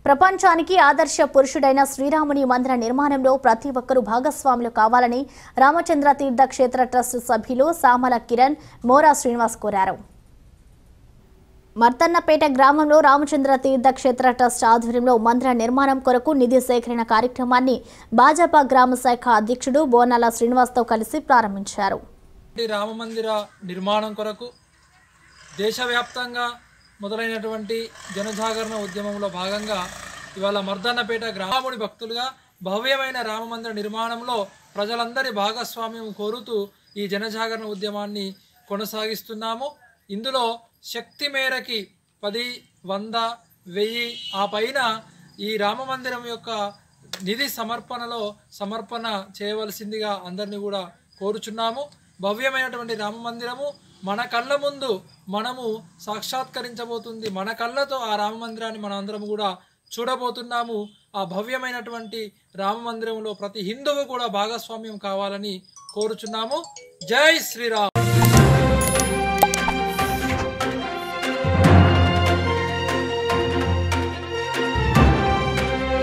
ప్రపంచానికి ఆదర్శ పురుషుడైన శ్రీరాముని మందిర నిర్మాణంలో ప్రతి ఒక్కరూ భాగస్వాములు కావాలని రామచంద్ర తీర్థ క్షేత్ర ట్రస్ట్ సభ్యులు సామల కిరణ్ మోరా శ్రీనివాస్ కోరారు మర్తన్నపేట గ్రామంలో రామచంద్ర తీర్థ క్షేత్ర ట్రస్ట్ ఆధ్వర్యంలో మందిర నిర్మాణం కొరకు నిధి సేకరణ కార్యక్రమాన్ని భాజపా గ్రామ శాఖ అధ్యక్షుడు బోనాల శ్రీనివాస్తో కలిసి ప్రారంభించారు ఈ రామ మందిర నిర్మాణం కొరకు దేశవ్యాప్తంగా మొదలైనటువంటి జనజాగరణ ఉద్యమంలో భాగంగా ఇవాళ మర్దన్నపేట గ్రాముడి భక్తులుగా భవ్యమైన రామ మందిర నిర్మాణంలో ప్రజలందరి భాగస్వామ్యం కోరుతూ ఈ జనజాగరణ ఉద్యమాన్ని కొనసాగిస్తున్నాము ఇందులో శక్తి మేరకి పది వంద వెయ్యి ఆ పైన ఈ రామ మందిరం యొక్క నిధి సమర్పణలో సమర్పణ చేయవలసిందిగా అందరినీ కూడా కోరుచున్నాము భవ్యమైనటువంటి రామ మందిరము మన కళ్ళ ముందు మనము సాక్షాత్కరించబోతుంది మన కళ్ళతో ఆ రామ మందిరాన్ని మన అందరం కూడా చూడబోతున్నాము ఆ భవ్యమైనటువంటి రామ మందిరంలో ప్రతి హిందువు కూడా భాగస్వామ్యం కావాలని కోరుచున్నాము జై శ్రీరామ్